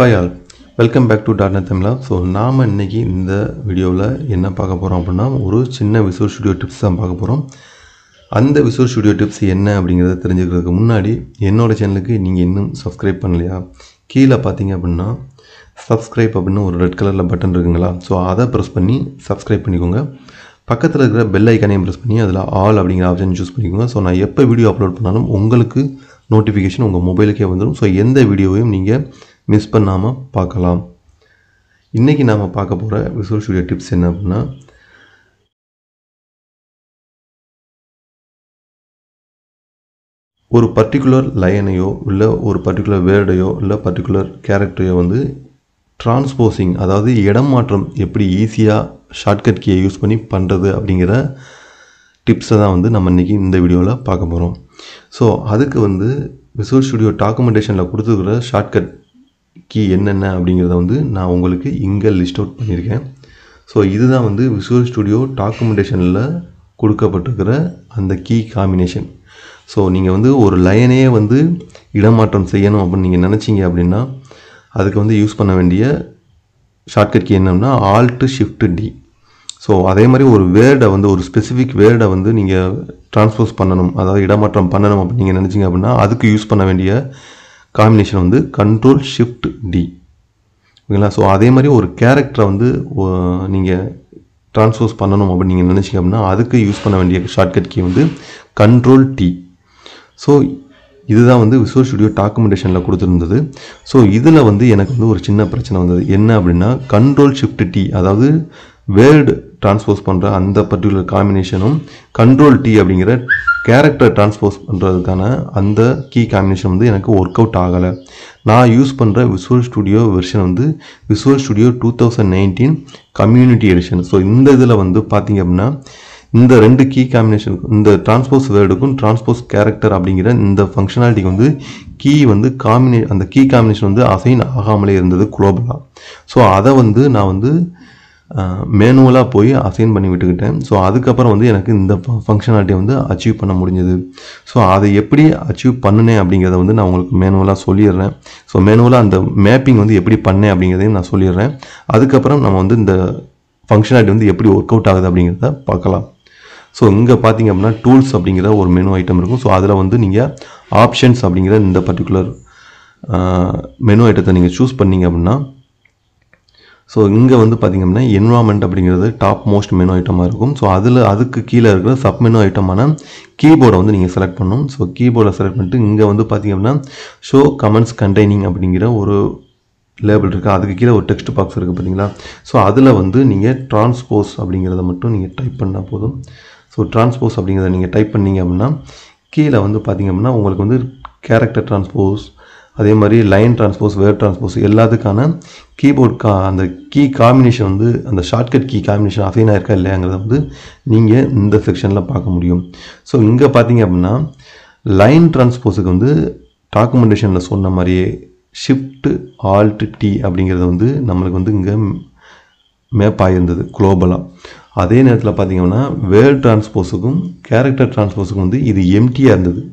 hi all welcome back to dotnet Tamizha so நாம் இன்னைக்கு இந்த வீடியோவில் என்ன பார்க்க போகிறோம் அப்படின்னா ஒரு சின்ன விசுவல் ஸ்டுடியோ டிப்ஸ் தான் பார்க்க போகிறோம் அந்த விசுவல் ஸ்டுடியோ டிப்ஸ் என்ன அப்படிங்கிறத தெரிஞ்சுக்கிறதுக்கு முன்னாடி என்னோட சேனலுக்கு நீங்கள் இன்னும் சப்ஸ்கிரைப் பண்ணலையா கீழே பார்த்தீங்க அப்படின்னா சப்ஸ்கிரைப் அப்படின்னு ஒரு ரெட் கலரில் பட்டன் இருக்குங்களா ஸோ அதை ப்ரெஸ் பண்ணி சப்ஸ்கிரைப் பண்ணிக்கோங்க பக்கத்தில் இருக்கிற பெல் ஐக்கானையும் ப்ரெஸ் பண்ணி அதில் ஆல் அப்படிங்கிற ஆப்ஷன் சூஸ் பண்ணிக்கோங்க ஸோ நான் எப்போ வீடியோ அப்லோட் பண்ணாலும் உங்களுக்கு நோட்டிஃபிகேஷன் உங்கள் மொபைலுக்கே வந்துடும் ஸோ எந்த வீடியோவையும் நீங்கள் மிஸ் பண்ணாமல் பார்க்கலாம் இன்றைக்கி நாம் பார்க்க போகிற விசுவல் ஸ்டுடியோ டிப்ஸ் என்ன அப்படின்னா ஒரு பர்டிகுலர் லைனையோ இல்லை ஒரு பர்டிகுலர் வேர்டையோ இல்லை பர்டிகுலர் கேரக்டரையோ வந்து டிரான்ஸ்போசிங் அதாவது இடம் மாற்றம் எப்படி ஈஸியாக ஷார்ட்கட் கீயை யூஸ் பண்ணி பண்ணுறது அப்படிங்கிற டிப்ஸை தான் வந்து நம்ம இன்றைக்கி இந்த வீடியோவில் பார்க்க போகிறோம் ஸோ அதுக்கு வந்து விசுவல் ஸ்டுடியோ டாக்குமெண்டேஷனில் கொடுத்துருக்கிற ஷார்ட்கட் கீ என்னென்ன அப்படிங்கிறத வந்து நான் உங்களுக்கு இங்கே லிஸ்ட் அவுட் பண்ணியிருக்கேன் ஸோ இதுதான் வந்து விசுவல் ஸ்டுடியோ டாக்குமெண்டேஷனில் கொடுக்கப்பட்டிருக்கிற அந்த கீ காம்பினேஷன் ஸோ நீங்கள் வந்து ஒரு லைனையே வந்து இடமாற்றம் செய்யணும் அப்படின்னு நீங்கள் நினச்சிங்க அப்படின்னா அதுக்கு வந்து யூஸ் பண்ண வேண்டிய ஷார்ட்கட் கீ என்னன்னா ஆல்ட்டு ஷிஃப்ட் டி ஸோ அதே மாதிரி ஒரு வேர்டை வந்து ஒரு ஸ்பெசிஃபிக் வேர்டை வந்து நீங்கள் ட்ரான்ஸ்போஸ் பண்ணணும் அதாவது இடமாற்றம் பண்ணணும் அப்படின்னு நீங்கள் நினச்சிங்க அப்படின்னா அதுக்கு யூஸ் பண்ண வேண்டிய காம்பினேஷன் வந்து கண்ட்ரோல் ஷிஃப்ட் டி ஓகேங்களா ஸோ அதே மாதிரி ஒரு கேரக்டரை வந்து நீங்கள் ட்ரான்ஸ்போஸ் பண்ணணும் அப்படின்னு நீங்கள் நினச்சிங்க அப்படின்னா அதுக்கு யூஸ் பண்ண வேண்டிய ஷார்ட்கட் கீ வந்து கண்ட்ரோல் டி ஸோ இதுதான் வந்து விசுவல் ஸ்டுடியோ டாக்குமெண்டேஷனில் கொடுத்துருந்தது ஸோ இதில் வந்து எனக்கு வந்து ஒரு சின்ன பிரச்சனை வந்தது என்ன அப்படின்னா கண்ட்ரோல் ஷிஃப்ட் டி அதாவது வேர்டு டிரான்ஸ்போஸ் பண்ணுற அந்த பர்டிகுலர் காம்பினேஷனும் கண்ட்ரோல் டி அப்படிங்கிற கேரக்டர் டிரான்ஸ்போஸ் பண்ணுறதுக்கான அந்த கீ காம்பினேஷன் வந்து எனக்கு ஒர்க் அவுட் ஆகலை நான் யூஸ் பண்ணுற விசுவல் ஸ்டுடியோ வெர்ஷன் வந்து visual studio two thousand nineteen community edition so இந்த இதில் வந்து பார்த்தீங்க அப்படின்னா இந்த ரெண்டு கீ காம்பினேஷன் இந்த டிரான்ஸ்போஸ் வேர்டுக்கும் டிரான்ஸ்போஸ் கேரக்டர் அப்படிங்கிற இந்த ஃபங்க்ஷனாலிட்டிக்கு வந்து கீ வந்து காம்பினே அந்த கீ காம்பினேஷன் வந்து அசைன் ஆகாமலே இருந்தது குளோபலாக ஸோ அதை வந்து நான் வந்து மேனுவலாக போய் அசைன் பண்ணி விட்டுக்கிட்டேன் ஸோ அதுக்கப்புறம் வந்து எனக்கு இந்த ஃபங்க்ஷனாலிட்டியை வந்து அச்சீவ் பண்ண முடிஞ்சது ஸோ அதை எப்படி அச்சீவ் பண்ணினேன் அப்படிங்கிறத வந்து நான் உங்களுக்கு மேனுவலாக சொல்லிடுறேன் ஸோ மேனுவலாக அந்த மேப்பிங் வந்து எப்படி பண்ணேன் அப்படிங்கிறதையும் நான் சொல்லிடுறேன் அதுக்கப்புறம் நம்ம வந்து இந்த ஃபங்க்ஷனாலிட்டி வந்து எப்படி ஒர்க் அவுட் ஆகுது அப்படிங்கிறத பார்க்கலாம் ஸோ இங்கே பார்த்தீங்க அப்படின்னா டூல்ஸ் அப்படிங்கிற ஒரு மெனு ஐட்டம் இருக்கும் ஸோ அதில் வந்து நீங்கள் ஆப்ஷன்ஸ் அப்படிங்கிற இந்த பர்டிகுலர் மெனு ஐட்டத்தை நீங்கள் சூஸ் பண்ணீங்க அப்படின்னா ஸோ இங்கே வந்து பார்த்திங்க அப்படின்னா என்வரான்மெண்ட் அப்படிங்கிறது டாப் மோஸ்ட் மெனு ஐட்டமாக இருக்கும் ஸோ அதில் அதுக்கு கீழே இருக்கிற சப் மெனு ஐட்டமான கீபோர்டை வந்து நீங்கள் செலக்ட் பண்ணணும் ஸோ கீபோர்டை செலக்ட் பண்ணிட்டு இங்கே வந்து பார்த்திங்க அப்படின்னா ஷோ கமெண்ட்ஸ் கண்டெய்னிங் அப்படிங்கிற ஒரு லேபிள் இருக்குது அதுக்கு கீழே ஒரு டெக்ஸ்ட் பாக்ஸ் இருக்குது பார்த்தீங்களா ஸோ அதில் வந்து நீங்கள் டிரான்ஸ்போஸ் அப்படிங்கிறத மட்டும் நீங்கள் டைப் பண்ணால் போதும் ஸோ டிரான்ஸ்போஸ் அப்படிங்கிறத நீங்கள் டைப் பண்ணீங்க அப்படின்னா கீழே வந்து பார்த்திங்க அப்படின்னா உங்களுக்கு வந்து கேரக்டர் டிரான்ஸ்போஸ் அதே மாதிரி லைன் டிரான்ஸ்போஸ் வேர்ட் டிரான்ஸ்போஸ் எல்லாத்துக்கான கீபோர்ட் கா அந்த கீ காம்பினேஷன் வந்து அந்த ஷார்ட்கட் கீ காம்பினேஷன் அசைன் ஆயிருக்கா இல்லையாங்கிறத வந்து நீங்கள் இந்த செக்ஷனில் பார்க்க முடியும் ஸோ இங்கே பார்த்தீங்க அப்படின்னா லைன் டிரான்ஸ்போஸுக்கு வந்து டாக்குமெண்டேஷனில் சொன்ன மாதிரியே ஷிஃப்ட் ஆல்ட் டி அப்படிங்கிறது வந்து நம்மளுக்கு வந்து இங்கே மேப் ஆகியிருந்தது குளோபலாக அதே நேரத்தில் பார்த்தீங்கன்னா வேர்ட் டிரான்ஸ்போஸுக்கும் கேரக்டர் டிரான்ஸ்போஸுக்கும் வந்து இது எம்டியாக இருந்தது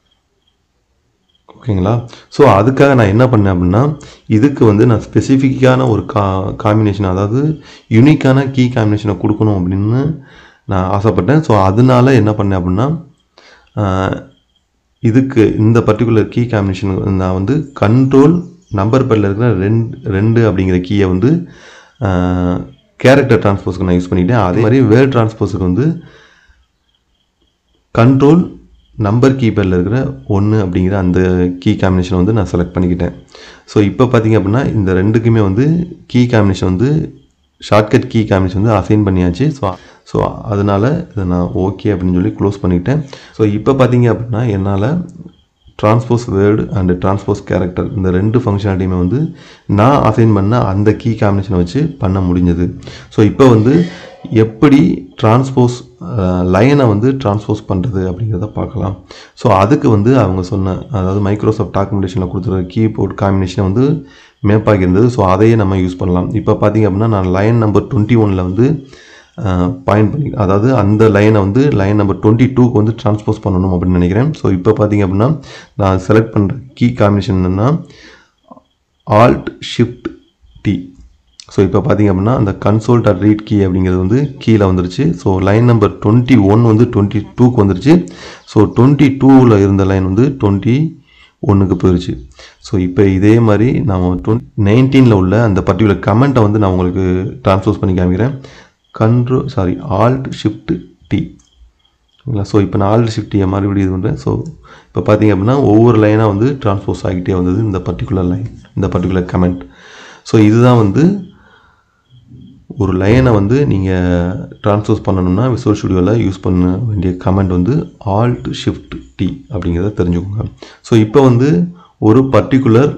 ஓகேங்களா ஸோ அதுக்காக நான் என்ன பண்ணேன் அப்படின்னா இதுக்கு வந்து நான் ஸ்பெசிஃபிக்கான ஒரு கா காம்பினேஷன் அதாவது யூனிக்கான கீ காம்பினேஷனை கொடுக்கணும் அப்படின்னு நான் ஆசைப்பட்டேன் ஸோ அதனால என்ன பண்ணேன் அப்படின்னா இதுக்கு இந்த பர்டிகுலர் கீ காம்பினேஷன் நான் வந்து கண்ட்ரோல் நம்பர் பேரில் இருக்கிற ரெண்டு ரெண்டு அப்படிங்கிற கீயை வந்து கேரக்டர் டிரான்ஸ்போஸுக்கு நான் யூஸ் பண்ணிக்கிட்டேன் அதே மாதிரி வேர்ட் டிரான்ஸ்போஸுக்கு வந்து கண்ட்ரோல் நம்பர் கீபேரில் இருக்கிற ஒன்று அப்படிங்கிற அந்த கீ காம்பினேஷன் வந்து நான் செலக்ட் பண்ணிக்கிட்டேன் ஸோ இப்போ பார்த்தீங்க அப்படின்னா இந்த ரெண்டுக்குமே வந்து கீ காம்பினேஷன் வந்து ஷார்ட்கட் கீ காம்பினேஷன் வந்து அசைன் பண்ணியாச்சு ஸோ ஸோ அதனால் இதை நான் ஓகே அப்படின்னு சொல்லி க்ளோஸ் பண்ணிக்கிட்டேன் ஸோ இப்போ பார்த்தீங்க அப்படின்னா என்னால் transpose word and transpose character இந்த ரெண்டு ஃபங்க்ஷனாலிட்டியுமே வந்து நான் அசைன் பண்ண அந்த கீ காம்பினேஷனை வச்சு பண்ண முடிஞ்சது ஸோ இப்போ வந்து எப்படி டிரான்ஸ்போஸ் லைனை வந்து டிரான்ஸ்போஸ் பண்ணுறது அப்படிங்கிறத பார்க்கலாம் ஸோ அதுக்கு வந்து அவங்க சொன்ன அதாவது மைக்ரோசாஃப்ட் டாக்குமெண்டேஷனில் கொடுத்துருக்க கீபோர்ட் காம்பினேஷனை வந்து மேப் ஆகியிருந்தது ஸோ அதையே நம்ம யூஸ் பண்ணலாம் இப்போ பார்த்தீங்க அப்படின்னா நான் லைன் நம்பர் டுவெண்ட்டி ஒனில் வந்து பாயிண்ட் பண்ணி அதாவது அந்த லைனை வந்து லைன் நம்பர் டுவெண்ட்டி டூக்கு வந்து ட்ரான்ஸ்போஸ் பண்ணணும் அப்படின்னு நினைக்கிறேன் ஸோ இப்போ பார்த்தீங்க அப்படின்னா நான் செலக்ட் பண்ணுற கீ காம்பினேஷன் என்னென்னா ஆல்ட் ஷிஃப்ட் டி ஸோ இப்போ பார்த்தீங்க அப்படின்னா அந்த கன்சோல் டாட் ரீட் கீ அப்படிங்கிறது வந்து கீழே வந்துருச்சு so line number twenty one வந்து டுவெண்ட்டி டூக்கு வந்துருச்சு ஸோ டுவெண்ட்டி டூவில் இருந்த லைன் வந்து டுவெண்ட்டி ஒன்றுக்கு போயிருச்சு ஸோ இப்போ இதே மாதிரி நான் டுவெண்ட் நைன்டீனில் உள்ள அந்த பர்டிகுலர் கமெண்ட்டை வந்து நான் உங்களுக்கு ட்ரான்ஸ்போஸ் பண்ணி காமிக்கிறேன் கண்ட்ரோ சாரி ஆல்ட் ஷிஃப்ட் டி ஓகேங்களா ஸோ இப்போ நான் ஆல்ட் ஷிஃப்ட் டியை மறுபடியும் இது பண்ணுறேன் ஸோ இப்போ பார்த்தீங்க அப்படின்னா ஒவ்வொரு லைனாக வந்து ட்ரான்ஸ்போஸ் ஆகிட்டே வந்தது இந்த பர்டிகுலர் லைன் இந்த பர்டிகுலர் கமெண்ட் ஸோ இதுதான் வந்து ஒரு லைனை வந்து நீங்கள் ட்ரான்ஸ்போஸ் பண்ணணும்னா விசுவல் ஸ்டுடியோவில் யூஸ் பண்ண வேண்டிய கமெண்ட் வந்து ஆல்ட் ஷிஃப்ட் டி அப்படிங்கிறத தெரிஞ்சுக்கோங்க ஸோ இப்போ வந்து ஒரு பர்டிகுலர்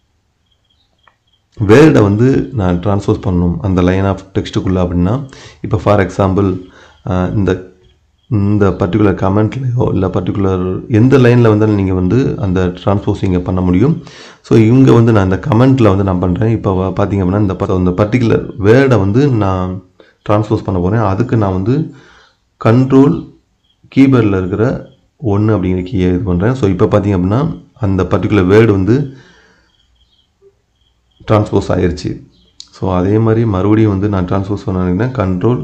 வேர்டை வந்து நான் ட்ரான்ஸ்போஸ் பண்ணணும் அந்த லைன் ஆஃப் டெக்ஸ்ட்டுக்குள்ளே அப்படின்னா இப்போ ஃபார் எக்ஸாம்பிள் இந்த இந்த பர்டிகுலர் கமெண்ட்லையோ இல்லை பர்டிகுலர் எந்த லைனில் வந்தாலும் நீங்கள் வந்து அந்த ட்ரான்ஸ்போஸிங்கை பண்ண முடியும் ஸோ இவங்க வந்து நான் இந்த கமெண்ட்டில் வந்து நான் பண்ணுறேன் இப்போ பார்த்தீங்க அப்படின்னா இந்த ப- இந்த பர்டிகுலர் வேர்டை வந்து நான் ட்ரான்ஸ்போஸ் பண்ண போகிறேன் அதுக்கு நான் வந்து கண்ட்ரோல் கீபோர்டில் இருக்கிற ஒன்று அப்படிங்கிற கீயை இது பண்ணுறேன் ஸோ இப்போ பார்த்தீங்க அப்படின்னா அந்த பர்டிகுலர் வேர்டு வந்து ட்ரான்ஸ்போஸ் ஆயிருச்சு ஸோ அதே மாதிரி மறுபடியும் வந்து நான் ட்ரான்ஸ்போஸ் பண்ண கண்ட்ரோல்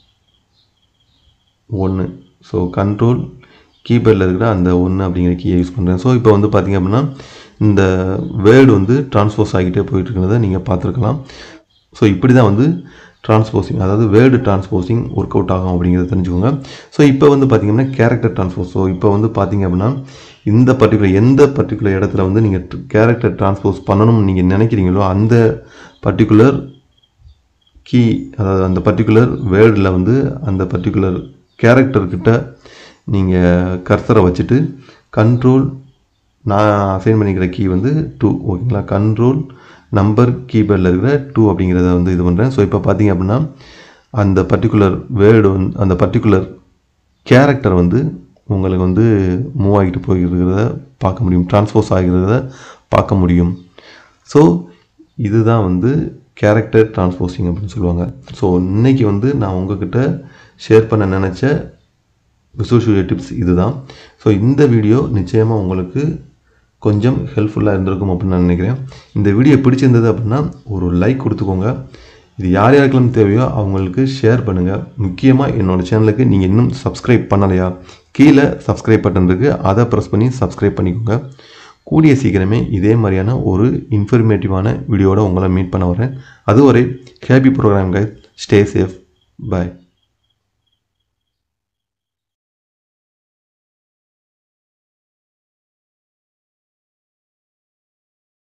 ஒன்று ஸோ கண்ட்ரோல் கீபோர்டில் இருக்கிற அந்த ஒன்று அப்படிங்கிற கீயை யூஸ் பண்ணுறேன் ஸோ இப்போ வந்து பார்த்தீங்க அப்படின்னா இந்த வேர்டு வந்து ட்ரான்ஸ்போஸ் ஆகிட்டே போயிட்டு இருக்கிறத நீங்கள் பார்த்துருக்கலாம் ஸோ இப்படி தான் வந்து ட்ரான்ஸ்போசிங் அதாவது வேர்டு ட்ரான்ஸ்போசிங் ஒர்க் அவுட் ஆகும் அப்படிங்கிறத தெரிஞ்சுக்கோங்க ஸோ இப்போ வந்து பார்த்தீங்கன்னா கேரக்டர் ட்ரான்ஸ்போஸ் ஸோ இப்போ வந்து பார்த்தீங்க அப்படின்னா இந்த பர்டிகுலர் எந்த பர்டிகுலர் இடத்துல வந்து நீங்கள் கேரக்டர் ட்ரான்ஸ்போஸ் பண்ணணும்னு நீங்கள் நினைக்கிறீங்களோ அந்த பர்டிகுலர் கீ அதாவது அந்த பர்டிகுலர் வேர்டில் வந்து அந்த பர்டிகுலர் கேரக்டர்கிட்ட நீங்கள் கர்சரை வச்சுட்டு கண்ட்ரோல் நான் அசைன் பண்ணிக்கிற கீ வந்து டூ ஓகேங்களா கண்ட்ரோல் நம்பர் கீபோர்டில் இருக்கிற டூ அப்படிங்கிறத வந்து இது பண்ணுறேன் ஸோ இப்போ பார்த்தீங்க அப்படின்னா அந்த பர்டிகுலர் வேர்டு வந்து அந்த பர்டிகுலர் கேரக்டர் வந்து உங்களுக்கு வந்து மூவ் ஆகிட்டு போயிருக்கிறத பார்க்க முடியும் ட்ரான்ஸ்போஸ் ஆகிறத பார்க்க முடியும் ஸோ இதுதான் வந்து கேரக்டர் ட்ரான்ஸ்போசிங் அப்படின்னு சொல்லுவாங்க ஸோ இன்னைக்கு வந்து நான் உங்ககிட்ட ஷேர் பண்ண நினச்ச விசுவல் ஸ்டுடியோ டிப்ஸ் இதுதான் ஸோ இந்த வீடியோ நிச்சயமாக உங்களுக்கு கொஞ்சம் ஹெல்ப்ஃபுல்லாக இருந்திருக்கும் அப்படின்னு நான் நினைக்கிறேன் இந்த வீடியோ பிடிச்சிருந்தது அப்படின்னா ஒரு லைக் கொடுத்துக்கோங்க இது யார் யாருக்கெல்லாம் தேவையோ அவங்களுக்கு ஷேர் பண்ணுங்கள் முக்கியமாக என்னோடய சேனலுக்கு நீங்கள் இன்னும் சப்ஸ்கிரைப் பண்ணலையா கீழே சப்ஸ்கிரைப் பட்டன் இருக்குது அதை ப்ரெஸ் பண்ணி சப்ஸ்கிரைப் பண்ணிக்கோங்க கூடிய சீக்கிரமே இதே மாதிரியான ஒரு இன்ஃபர்மேட்டிவான வீடியோட உங்களை மீட் பண்ண வரேன் அதுவரை happy program guys stay safe by